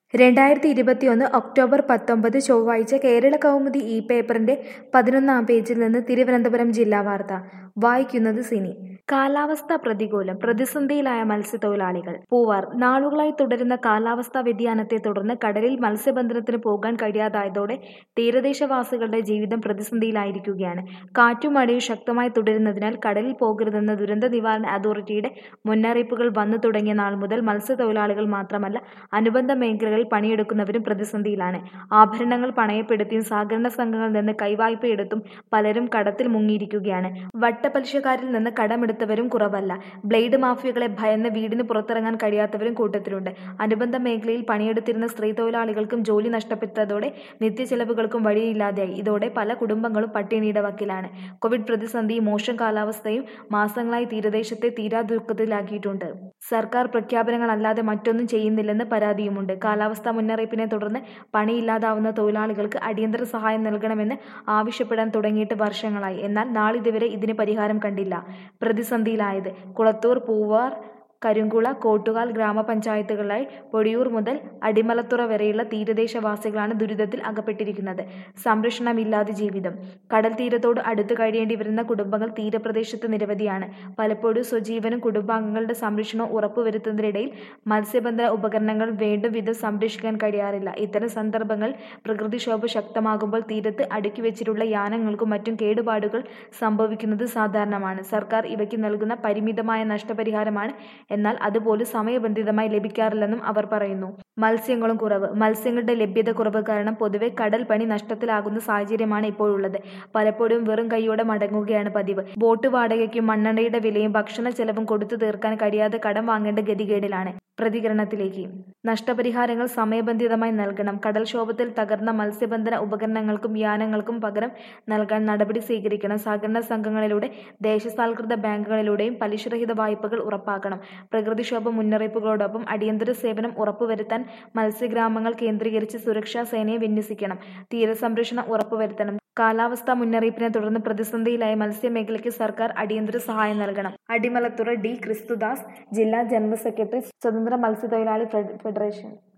രണ്ടായിരത്തി ഇരുപത്തിയൊന്ന് ഒക്ടോബർ പത്തൊമ്പത് ചൊവ്വാഴ്ച കേരള കൗമുദി ഈ പേപ്പറിന്റെ പതിനൊന്നാം പേജിൽ നിന്ന് തിരുവനന്തപുരം ജില്ലാ വാർത്ത വായിക്കുന്നത് സിനി കാലാവസ്ഥ പ്രതികൂലം പ്രതിസന്ധിയിലായ മത്സ്യത്തൊഴിലാളികൾ പൂവാർ നാളുകളായി തുടരുന്ന കാലാവസ്ഥാ വ്യതിയാനത്തെ തുടർന്ന് കടലിൽ മത്സ്യബന്ധനത്തിന് പോകാൻ കഴിയാതായതോടെ തീരദേശവാസികളുടെ ജീവിതം പ്രതിസന്ധിയിലായിരിക്കുകയാണ് കാറ്റും മഴയും ശക്തമായി തുടരുന്നതിനാൽ കടലിൽ പോകരുതെന്ന ദുരന്ത നിവാരണ അതോറിറ്റിയുടെ മുന്നറിയിപ്പുകൾ വന്നു തുടങ്ങിയ നാൾ മുതൽ മത്സ്യത്തൊഴിലാളികൾ മാത്രമല്ല അനുബന്ധ മേഖലകളിൽ പണിയെടുക്കുന്നവരും പ്രതിസന്ധിയിലാണ് ആഭരണങ്ങൾ പണയപ്പെടുത്തിയും സഹകരണ സംഘങ്ങളിൽ നിന്ന് കൈവായ്പയെടുത്തും പലരും കടത്തിൽ മുങ്ങിയിരിക്കുകയാണ് വട്ടപ്പലിശക്കാരിൽ നിന്ന് കടമെടുത്തവരും കുറവല്ല ബ്ലേഡ് മാഫിയകളെ ഭയന്ന് വീടിന് പുറത്തിറങ്ങാൻ കഴിയാത്തവരും കൂട്ടത്തിലുണ്ട് അനുബന്ധ മേഖലയിൽ പണിയെടുത്തിരുന്ന സ്ത്രീ തൊഴിലാളികൾക്കും ജോലി നഷ്ടപ്പെട്ടതോടെ നിത്യചെലവുകൾക്കും വഴിയില്ലാതെയായി ഇതോടെ പല കുടുംബങ്ങളും പട്ടിണിയുടെ വക്കിലാണ് കോവിഡ് പ്രതിസന്ധിയും മോശം കാലാവസ്ഥയും മാസങ്ങളായി തീരദേശത്തെ തീരാ ദുഃഖത്തിലാക്കിയിട്ടുണ്ട് സർക്കാർ പ്രഖ്യാപനങ്ങളല്ലാതെ മറ്റൊന്നും ചെയ്യുന്നില്ലെന്ന് പരാതിയുമുണ്ട് കാലാവസ്ഥാ മുന്നറിയിപ്പിനെ തുടർന്ന് പണിയില്ലാതാവുന്ന തൊഴിലാളികൾക്ക് അടിയന്തര സഹായം നൽകണമെന്ന് ആവശ്യപ്പെടാൻ തുടങ്ങിയിട്ട് വർഷങ്ങളായി എന്നാൽ നാളിതുവരെ ഇതിന് പരിഹാരം കണ്ടില്ല പ്രതിസന്ധിയിലായത് കുളത്തൂർ പൂവാർ കരിങ്കുള കോട്ടുകാൽ ഗ്രാമപഞ്ചായത്തുകളായി പൊടിയൂർ മുതൽ അടിമലത്തുറ വരെയുള്ള തീരദേശവാസികളാണ് ദുരിതത്തിൽ അകപ്പെട്ടിരിക്കുന്നത് സംരക്ഷണമില്ലാതെ ജീവിതം കടൽ തീരത്തോട് അടുത്ത് കഴിയേണ്ടി വരുന്ന കുടുംബങ്ങൾ തീരപ്രദേശത്ത് നിരവധിയാണ് പലപ്പോഴും സ്വജീവനും കുടുംബാംഗങ്ങളുടെ സംരക്ഷണവും ഉറപ്പുവരുത്തുന്നതിനിടയിൽ മത്സ്യബന്ധന ഉപകരണങ്ങൾ വേണ്ടും വിധം സംരക്ഷിക്കാൻ കഴിയാറില്ല ഇത്തരം സന്ദർഭങ്ങൾ പ്രകൃതിക്ഷോഭ ശക്തമാകുമ്പോൾ തീരത്ത് അടുക്കി വെച്ചിട്ടുള്ള യാനങ്ങൾക്കും മറ്റും കേടുപാടുകൾ സംഭവിക്കുന്നത് സാധാരണമാണ് സർക്കാർ ഇവയ്ക്ക് നൽകുന്ന പരിമിതമായ നഷ്ടപരിഹാരമാണ് എന്നാൽ അതുപോലും സമയബന്ധിതമായി ലഭിക്കാറില്ലെന്നും അവർ പറയുന്നു മത്സ്യങ്ങളും കുറവ് മത്സ്യങ്ങളുടെ ലഭ്യത കുറവ് കാരണം പൊതുവെ കടൽ പണി നഷ്ടത്തിലാകുന്ന സാഹചര്യമാണ് ഇപ്പോഴുള്ളത് പലപ്പോഴും വെറും കൈയോടെ മടങ്ങുകയാണ് പതിവ് ബോട്ട് വാടകയ്ക്കും മണ്ണെണ്ണയുടെ വിലയും ഭക്ഷണ ചെലവും കൊടുത്തു തീർക്കാൻ കഴിയാതെ കടം വാങ്ങേണ്ട ഗതികേടിലാണ് പ്രതികരണത്തിലേക്ക് നഷ്ടപരിഹാരങ്ങൾ സമയബന്ധിതമായി നൽകണം കടൽക്ഷോഭത്തിൽ തകർന്ന മത്സ്യബന്ധന ഉപകരണങ്ങൾക്കും യാനങ്ങൾക്കും പകരം നൽകാൻ നടപടി സ്വീകരിക്കണം സഹകരണ സംഘങ്ങളിലൂടെ ദേശസാൽകൃത ബാങ്കുകളിലൂടെയും പലിശരഹിത വായ്പകൾ ഉറപ്പാക്കണം പ്രകൃതിക്ഷോഭ മുന്നറിയിപ്പുകളോടൊപ്പം അടിയന്തര സേവനം ഉറപ്പുവരുത്താൻ മത്സ്യഗ്രാമങ്ങൾ കേന്ദ്രീകരിച്ച് സുരക്ഷാ സേനയെ വിന്യസിക്കണം തീരസംരക്ഷണം ഉറപ്പുവരുത്തണം കാലാവസ്ഥാ മുന്നറിയിപ്പിനെ തുടർന്ന് പ്രതിസന്ധിയിലായ മത്സ്യമേഖലയ്ക്ക് സർക്കാർ അടിയന്തര സഹായം നൽകണം അടിമലത്തുറ ഡി ക്രിസ്തുദാസ് ജില്ലാ ജനറൽ സെക്രട്ടറി സ്വതന്ത്ര മത്സ്യത്തൊഴിലാളി ഫെഡറേഷൻ